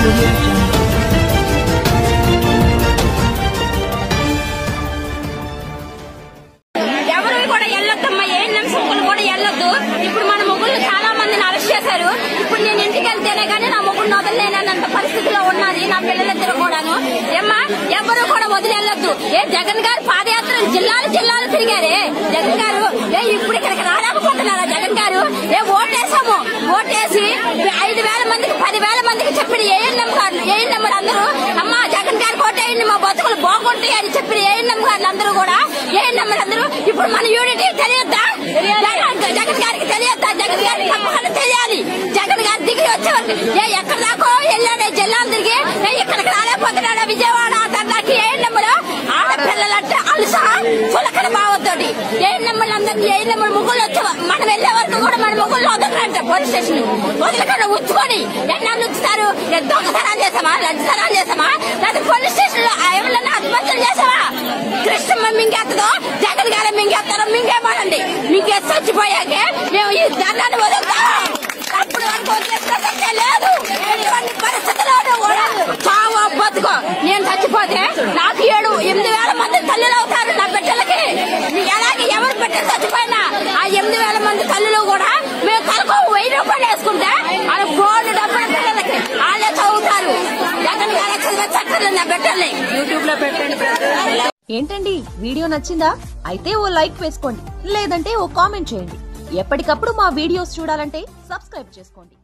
audio jungle. ఎవరు కూడా వెళ్ళొద్దమ్మా ఏ నిమిషం కూడా వెళ్ళొద్దు ఇప్పుడు మన మొగ్గులు చాలా మందిని అరెస్ట్ చేశారు ఇప్పుడు నేను ఇంటికి వెళ్తేనే కానీ నా మొగ్గులు వదలలేనన్నంత పరిస్థితిలో ఉన్నది నా పిల్లలిద్దరు కూడాను ఏమ్మా ఎవరు కూడా వదిలి వెళ్ళొద్దు ఏ జగన్ గారు పాదయాత్ర జిల్లాలు జిల్లాలు తిరిగారే జగన్ గారు ఏ ఇప్పుడు ఇక్కడికి రాలేకపోతున్నారా జగన్ గారు ఏ ఓటేసాము ఓటేసి ఐదు వేల మందికి పది వేల మందికి చెప్పిన ఏఎన్ఎం గారు ఏఎన్ఎం అందరూ అమ్మా జగన్ గారు కోటేయండి మా బతుకులు బాగుంటాయి అని చెప్పిన ఏఎన్ఎం గారు అందరూ కూడా ఏఎన్ఎం అందరూ ఇప్పుడు మన యూనిటీ తెలియద్దా జగన్ జగన్ గారికి తెలియద్దా జగన్ గారికి తప్పకుండా తెలియాలి జగన్ గారి దిగి వచ్చేవారు ఏ ఎక్కడ దాకో వెళ్ళాడే జిల్లాలు తిరిగి ఏ ఇక్కడికి రాలేకపోతున్నాడా విజయవాడ అతనికి ఏ నెంబరు ఆడపిల్లలంటే అలుసా చులకన భావంతోటి ఏ నెంబర్లు అందరినీ ఏ నెంబర్ ముగ్గులు వచ్చే మనం వెళ్ళే వరకు కూడా మన ముగ్గులు వదలరంట పోలీస్ స్టేషన్ వదలకుండా ఉంచుకొని ఎన్నాళ్ళు ఉంచుతారు ఏ దొంగతనాలు చేసామా లంచతనాలు చేసామా లేదా పోలీస్ స్టేషన్ లో ఎవరన్నా ఆత్మహత్యలు చేసావా కృష్ణమ్మ మింగేస్తుందో జగన్ గారు మింగేస్తారో మింగేమానండి మింగేసి చచ్చిపోయాకే మేము ఈ దండాన్ని వదులుతాం అప్పుడు వరకు వదిలేసినట్టే లేదు ఎటువంటి పరిస్థితుల్లోనూ కూడా చావో బతుకో నేను చచ్చిపోతే నాకు ఏడు ఎనిమిది వేల మంది తల్లులు అవుతారు నా బిడ్డలకి ఎలాగే ఎవరు బిడ్డలు చచ్చిపోయినా ఆ ఎనిమిది వేల మంది తల్లులు కూడా మేము తలకు వెయ్యి రూపాయలు వేసుకుంటే వాళ్ళ బోర్డు డబ్బుల పిల్లలకి వాళ్ళే చదువుతారు జగన్ గారు చదివే నా బిడ్డల్ని యూట్యూబ్ లో పెట్టండి ఏంటండి వీడియో నచ్చిందా అయితే ఓ లైక్ వేసుకోండి లేదంటే ఓ కామెంట్ చేయండి ఎప్పటికప్పుడు మా వీడియోస్ చూడాలంటే సబ్స్క్రైబ్ చేసుకోండి